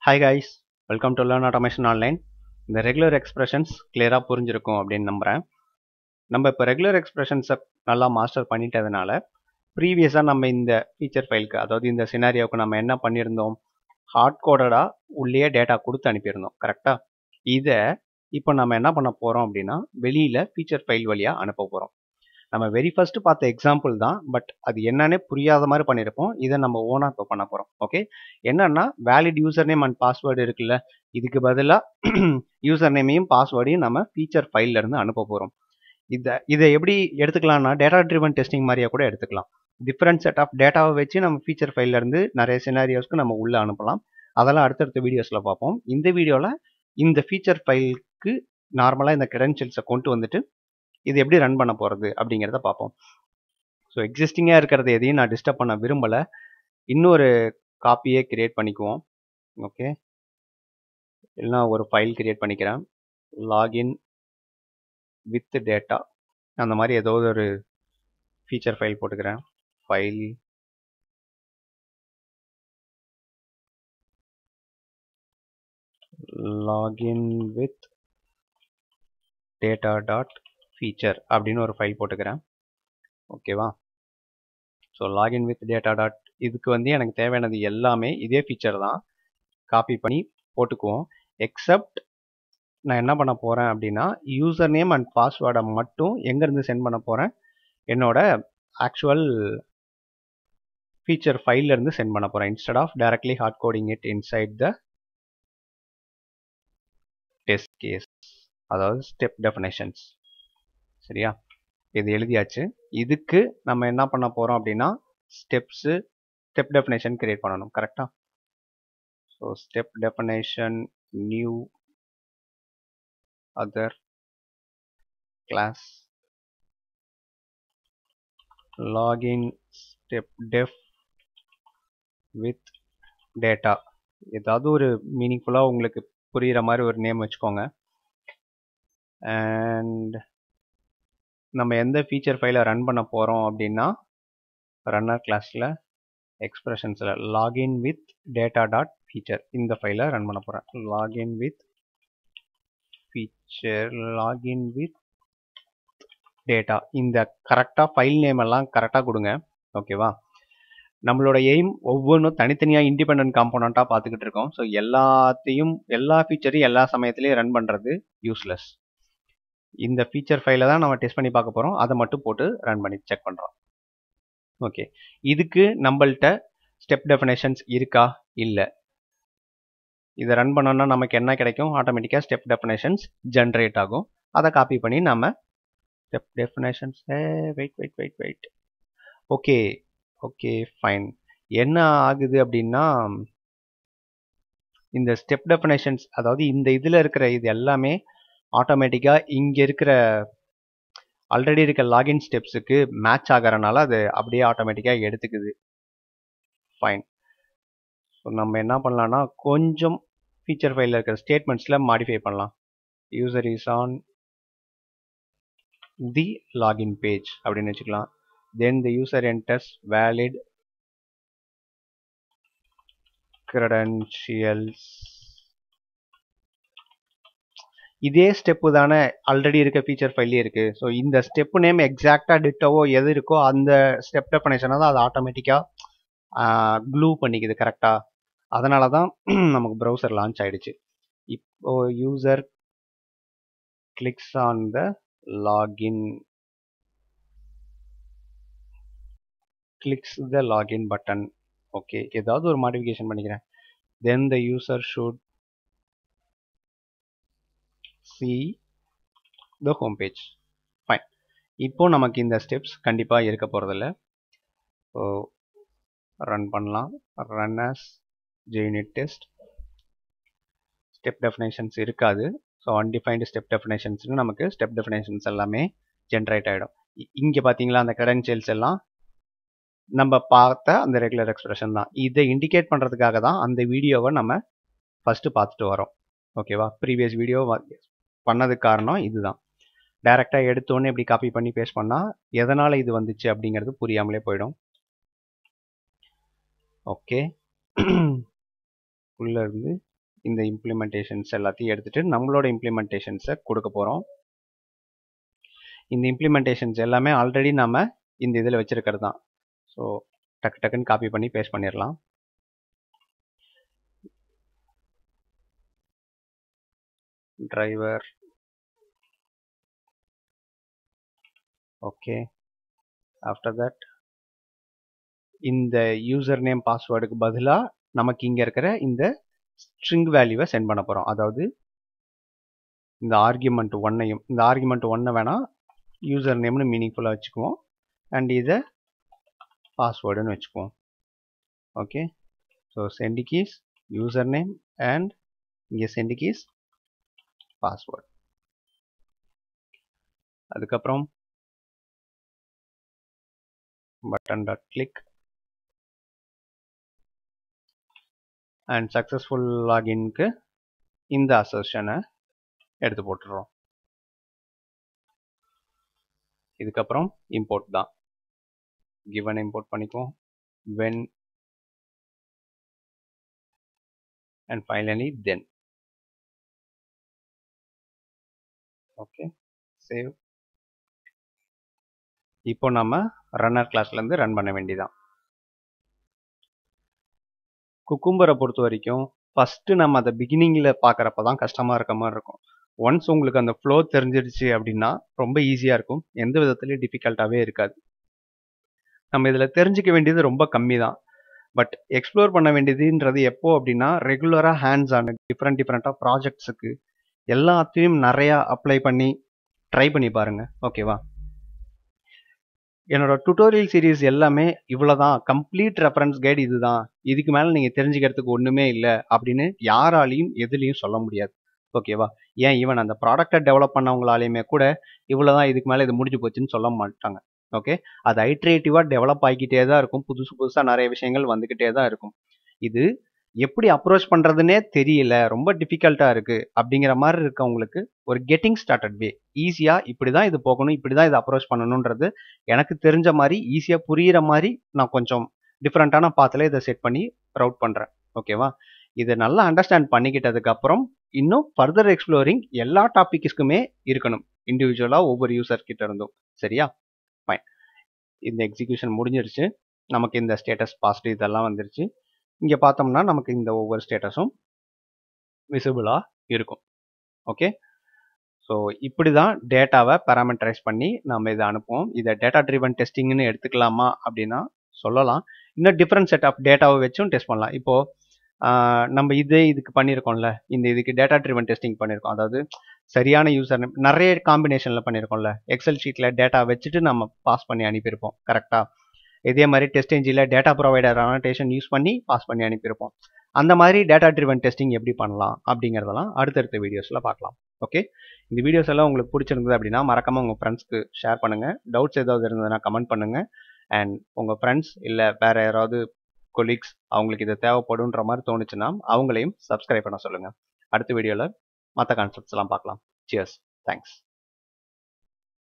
hi guys welcome to learn automation online இந்த regular expressions கிளியராக புரிஞ்சிருக்கும் அப்படின்னு நம்புகிறேன் நம்ம இப்போ ரெகுலர் எக்ஸ்பிரஷன்ஸை நல்லா மாஸ்டர் பண்ணிட்டதுனால ப்ரீவியஸாக நம்ம இந்த ஃபீச்சர் ஃபைலுக்கு அதாவது இந்த சினாரியோவுக்கு நம்ம என்ன பண்ணியிருந்தோம் ஹார்ட் கோடடாக உள்ளே டேட்டா கொடுத்து அனுப்பியிருந்தோம் கரெக்டாக இதை இப்போ நம்ம என்ன பண்ண போகிறோம் அப்படின்னா வெளியில் ஃபீச்சர் ஃபைல் வழியாக அனுப்ப போகிறோம் நம்ம வெரி ஃபர்ஸ்ட் பார்த்த எக்ஸாம்பிள் தான் பட் அது என்னன்னே புரியாத மாதிரி பண்ணியிருப்போம் இதை நம்ம ஓனாக இப்போ பண்ண போகிறோம் ஓகே என்னன்னா valid user name and password இருக்குல்ல இதுக்கு பதிலாக யூசர் நேமையும் பாஸ்வேர்டையும் நம்ம ஃபீச்சர் ஃபைல்ல இருந்து அனுப்ப போகிறோம் இதை இதை எப்படி எடுத்துக்கலாம்னா டேட்டா ட்ரிவன் டெஸ்டிங் மாதிரியா கூட எடுத்துக்கலாம் டிஃப்ரெண்ட் செட் ஆஃப் டேட்டாவை வச்சு நம்ம ஃபீச்சர் ஃபைல்ல இருந்து நிறைய சினாரியோஸ்க்கு நம்ம உள்ள அனுப்பலாம் அதெல்லாம் அடுத்தடுத்த வீடியோஸில் பார்ப்போம் இந்த வீடியோவில் இந்த ஃபீச்சர் ஃபைலுக்கு நார்மலாக இந்த கிரெடென்ஷியல்ஸை கொண்டு வந்துட்டு இது எப்படி ரன் பண்ண போகிறது அப்படிங்கிறத பார்ப்போம் ஸோ எக்ஸிஸ்டிங்காக இருக்கிறத எதையும் நான் டிஸ்டர்ப் பண்ண விரும்பலை இன்னொரு காப்பியே கிரியேட் பண்ணிக்குவோம் ஓகே இல்லைனா ஒரு ஃபைல் கிரியேட் பண்ணிக்கிறேன் லாகின் வித் டேட்டா அந்த மாதிரி ஏதோ ஒரு ஃபீச்சர் ஃபைல் போட்டுக்கிறேன் file login with data dot feature அப்படின்னு ஒரு ஃபைல் போட்டுக்கிறேன் ஓகேவா so login with data dot இதுக்கு வந்து எனக்கு தேவையானது எல்லாமே இதே ஃபீச்சர் தான் காப்பி பண்ணி போட்டுக்குவோம் எக்ஸப்ட் நான் என்ன பண்ண போகிறேன் அப்படின்னா யூசர் நேம் அண்ட் பாஸ்வேர்டை மட்டும் எங்கேருந்து சென்ட் பண்ண போகிறேன் என்னோட ஆக்சுவல் ஃபீச்சர் ஃபைல்லேருந்து சென்ட் பண்ண போகிறேன் instead of directly hard coding it inside the test case அதாவது ஸ்டெப் டெஃபினேஷன்ஸ் சரியா இது எழுதியாச்சு இதுக்கு நம்ம என்ன பண்ண போகிறோம் அப்படின்னா ஸ்டெப்ஸு ஸ்டெப் டெஃபினேஷன் கிரியேட் பண்ணணும் கரெக்டாக so step definition new other class login step def with data ஏதாவது ஒரு மீனிங்ஃபுல்லாக உங்களுக்கு புரிகிற மாதிரி ஒரு நேம் வச்சுக்கோங்க அண்ட் நம்ம எந்த ஃபீச்சர் ஃபைலை ரன் பண்ண போகிறோம் அப்படின்னா ரன்னர் கிளாஸில் எக்ஸ்பிரஷன்ஸில் login with data dot feature இந்த ஃபைலை ரன் பண்ண போகிறேன் login with feature login with data இந்த கரெக்டாக ஃபைல் நேம் எல்லாம் கரெக்டாக கொடுங்க ஓகேவா நம்மளோட எய்ம் ஒவ்வொன்றும் தனித்தனியாக இண்டிபெண்ட் காம்போனண்ட்டாக பார்த்துக்கிட்டு இருக்கோம் ஸோ எல்லாத்தையும் எல்லா ஃபீச்சரையும் எல்லா சமயத்துலையும் ரன் பண்ணுறது யூஸ்லெஸ் இந்த ஃபீச்சர் ஃபைலை தான் நம்ம டெஸ்ட் பண்ணி பார்க்க போகிறோம் அதை மட்டும் போட்டு ரன் பண்ணி செக் பண்ணுறோம் ஓகே இதுக்கு நம்மள்கிட்ட ஸ்டெப் டெஃபினேஷன்ஸ் இருக்கா இல்லை இதை ரன் பண்ணோன்னா நமக்கு என்ன கிடைக்கும் ஆட்டோமேட்டிக்காக ஸ்டெப் டெஃபினேஷன்ஸ் ஜென்ரேட் ஆகும் அதை காப்பி பண்ணி நம்ம step definitions wait wait wait wait okay okay fine என்ன ஆகுது அப்படின்னா இந்த ஸ்டெப் டெஃபினேஷன்ஸ் அதாவது இந்த இதில் இருக்கிற இது எல்லாமே ஆட்டோமேட்டிக்காக இங்கே இருக்கிற ஆல்ரெடி இருக்க லாகின் ஸ்டெப்ஸுக்கு மேட்ச் ஆகிறனால அது அப்படியே ஆட்டோமேட்டிக்காக எடுத்துக்குது ஃபைன் ஸோ நம்ம என்ன பண்ணலாம்னா கொஞ்சம் ஃபீச்சர் ஃபைலில் இருக்கிற ஸ்டேட்மெண்ட்ஸில் மாடிஃபை பண்ணலாம் user is on the login page அப்படின்னு வச்சுக்கலாம் then the user enters valid credentials இதே ஸ்டெப்பு தானே ஆல்ரெடி இருக்க ஃபீச்சர் ஃபைல்லே இருக்குது ஸோ இந்த ஸ்டெப்பு நேம் எக்ஸாக்டாக டிட்டோவோ எது இருக்கோ அந்த ஸ்டெப் டெஃபனேஷனை தான் அது ஆட்டோமேட்டிக்காக க்ளூ பண்ணிக்குது கரெக்டாக அதனால தான் நமக்கு ப்ரௌசர் லான்ச் ஆகிடுச்சு இப்போ user clicks on the login clicks the login button okay ஏதாவது ஒரு மாடிஃபிகேஷன் பண்ணிக்கிறேன் then the user should see the home page fine இப்போ நமக்கு இந்த ஸ்டெப்ஸ் கண்டிப்பாக இருக்க போகிறதில்ல ஸோ ரன் பண்ணலாம் run as JUnit test step definitions இருக்காது ஸோ அன்டிஃபைன்டு ஸ்டெப் டெஃபினேஷன்ஸ்னு நமக்கு ஸ்டெப் டெஃபினேஷன்ஸ் எல்லாமே ஜென்ரேட் ஆகிடும் இங்கே பார்த்தீங்களா அந்த கிரெடென்ஷியல்ஸ் எல்லாம் நம்ம பார்த்த அந்த ரெகுலர் எக்ஸ்பிரஷன் தான் இதை இண்டிகேட் பண்ணுறதுக்காக தான் அந்த வீடியோவை நம்ம ஃபஸ்ட்டு பார்த்துட்டு வரோம் ஓகேவா ப்ரீவியஸ் வீடியோ பண்ணதுக்கு காரணம் இதுதான் டைரெக்டாக எடுத்தோன்னே இப்படி காப்பி பண்ணி பேஸ்ட் பண்ணால் எதனால் இது வந்துச்சு அப்படிங்கிறது புரியாமலே போயிடும் ஓகே உள்ளே இருந்து இந்த இம்ப்ளிமெண்டேஷன்ஸ் எல்லாத்தையும் எடுத்துட்டு நம்மளோட இம்ப்ளிமெண்டேஷன்ஸை கொடுக்க போகிறோம் இந்த இம்ப்ளிமெண்டேஷன்ஸ் எல்லாமே ஆல்ரெடி நம்ம இந்த இதில் வச்சிருக்கிறது தான் ஸோ டக்கு டக்குன்னு காப்பி பண்ணி பேஸ்ட் பண்ணிடலாம் டிரைவர் ஓகே ஆஃப்டர் தட் இந்த யூசர் நேம் பாஸ்வேர்டுக்கு பதிலாக நமக்கு இங்கே இருக்கிற இந்த ஸ்ட்ரிங் வேல்யூவை சென்ட் பண்ண போகிறோம் அதாவது இந்த ஆர்கியூமெண்ட் ஒன்னையும் இந்த ஆர்கியூமெண்ட் ஒன்னை வேணால் யூசர் நேம்னு மீனிங்ஃபுல்லாக வச்சுக்குவோம் அண்ட் இதை பாஸ்வேர்டுன்னு வச்சுக்குவோம் okay so send keys user name and இங்கே சென்டி கீஸ் பாஸ்வேர்டு அதுக்கப்புறம் button dot click and successful லாகின்க்கு இந்த அசர்ஷனை எடுத்து போட்டுடுறோம் இதுக்கப்புறம் இம்போர்ட் தான் கிவன் இம்போர்ட் பண்ணிக்குவோம் when and finally then okay save இப்போ நம்ம ரன்னர் கிளாஸ்லேருந்து ரன் பண்ண வேண்டியதான் குக்கும்பரை பொறுத்த வரைக்கும் ஃபஸ்ட்டு நம்ம அதை பிகினிங்கில் பார்க்குறப்ப தான் கஷ்டமாக இருக்க மாதிரி இருக்கும் ஒன்ஸ் உங்களுக்கு அந்த ஃப்ளோ தெரிஞ்சிருச்சு அப்படின்னா ரொம்ப ஈஸியாக இருக்கும் எந்த விதத்துலையும் டிஃபிகல்ட்டாகவே இருக்காது நம்ம இதில் தெரிஞ்சிக்க வேண்டியது ரொம்ப கம்மி தான் பட் எக்ஸ்ப்ளோர் பண்ண வேண்டியதுன்றது எப்போ அப்படின்னா ரெகுலராக ஹேண்ட்ஸ் ஆன டிஃப்ரெண்ட் டிஃப்ரெண்ட்டாக ப்ராஜெக்ட்ஸுக்கு எல்லாத்தையும் நிறையா அப்ளை பண்ணி ட்ரை பண்ணி பாருங்கள் ஓகேவா என்னோட டுட்டோரியல் சீரீஸ் எல்லாமே இவ்வளோதான் கம்ப்ளீட் ரெஃபரன்ஸ் கைடு இதுதான் இதுக்கு மேலே நீங்கள் தெரிஞ்சுக்கிறதுக்கு ஒன்றுமே இல்லை அப்படின்னு யாராலையும் எதுலேயும் சொல்ல முடியாது ஓகேவா ஏன் ஈவன் அந்த ப்ராடக்டை டெவலப் பண்ணவங்களாலையுமே கூட இவ்வளோதான் இதுக்கு மேலே இது முடிஞ்சு போச்சுன்னு சொல்ல மாட்டாங்க ஓகே அது ஐட்ரேட்டிவாக டெவலப் ஆகிக்கிட்டே தான் இருக்கும் புதுசு புதுசாக நிறைய விஷயங்கள் வந்துக்கிட்டே தான் இருக்கும் இது எப்படி அப்ரோச் பண்ணுறதுனே தெரியல ரொம்ப டிஃபிகல்ட்டாக இருக்குது அப்படிங்கிற மாதிரி இருக்கவங்களுக்கு ஒரு கெட்டிங் ஸ்டார்டட் வே ஈஸியாக இப்படி தான் இது போகணும் இப்படி தான் இதை அப்ரோச் பண்ணணுன்றது எனக்கு தெரிஞ்ச மாதிரி ஈஸியாக புரிகிற மாதிரி நான் கொஞ்சம் டிஃப்ரெண்ட்டான பாத்தில் இதை செட் பண்ணி ரவுட் பண்ணுறேன் ஓகேவா இதை நல்லா அண்டர்ஸ்டாண்ட் பண்ணிக்கிட்டதுக்கப்புறம் இன்னும் ஃபர்தர் எக்ஸ்ப்ளோரிங் எல்லா டாபிக்ஸ்க்குமே இருக்கணும் இண்டிவிஜுவலாக ஒவ்வொரு யூசர் கிட்ட இருந்தும் சரியா ஃபைன் இந்த எக்ஸிக்யூஷன் முடிஞ்சிருச்சு நமக்கு இந்த ஸ்டேட்டஸ் பாஸ்ட் இதெல்லாம் வந்துருச்சு இங்கே பார்த்தோம்னா நமக்கு இந்த ஒவ்வொரு ஸ்டேட்டஸும் விசிபிளாக இருக்கும் ஓகே ஸோ இப்படி தான் டேட்டாவை பேராமீட்டரைஸ் பண்ணி நம்ம இதை அனுப்புவோம் இதை டேட்டா ட்ரிவன் டெஸ்டிங்னு எடுத்துக்கலாமா அப்படின்னா சொல்லலாம் இன்னும் டிஃப்ரெண்ட் செட் ஆஃப் டேட்டாவை வச்சும் டெஸ்ட் பண்ணலாம் இப்போது நம்ம இதே இதுக்கு பண்ணியிருக்கோம்ல இந்த இதுக்கு டேட்டா ட்ரிவன் டெஸ்டிங் பண்ணியிருக்கோம் அதாவது சரியான யூசர் நிறைய காம்பினேஷனில் பண்ணியிருக்கோம்ல எக்ஸல் ஷீட்டில் டேட்டா வச்சுட்டு நம்ம பாஸ் பண்ணி அனுப்பியிருப்போம் கரெக்டாக இதே மாதிரி டெஸ்ட் என்ஜினில் டேட்டா ப்ரொவைடர் அனோட்டேஷன் யூஸ் பண்ணி பாஸ் பண்ணி அனுப்பியிருப்போம் அந்த மாதிரி டேட்டா ட்ரிவன் டெஸ்டிங் எப்படி பண்ணலாம் அப்படிங்கிறதெல்லாம் அடுத்தடுத்த வீடியோஸில் பார்க்கலாம் ஓகே இந்த வீடியோஸ் எல்லாம் உங்களுக்கு பிடிச்சிருந்தது அப்படின்னா மறக்காமல் உங்கள் ஃப்ரெண்ட்ஸ்க்கு ஷேர் பண்ணுங்கள் டவுட்ஸ் ஏதாவது இருந்ததுன்னா கமெண்ட் பண்ணுங்கள் அண்ட் உங்கள் ஃப்ரெண்ட்ஸ் இல்லை வேறு யாராவது கொலீக்ஸ் அவங்களுக்கு இது தேவைப்படுன்ற மாதிரி தோணுச்சுன்னா அவங்களையும் சப்ஸ்கிரைப் பண்ண சொல்லுங்கள் அடுத்த வீடியோவில் மற்ற கான்செப்ட்ஸ்லாம் பார்க்கலாம் சியர்ஸ் தேங்க்ஸ்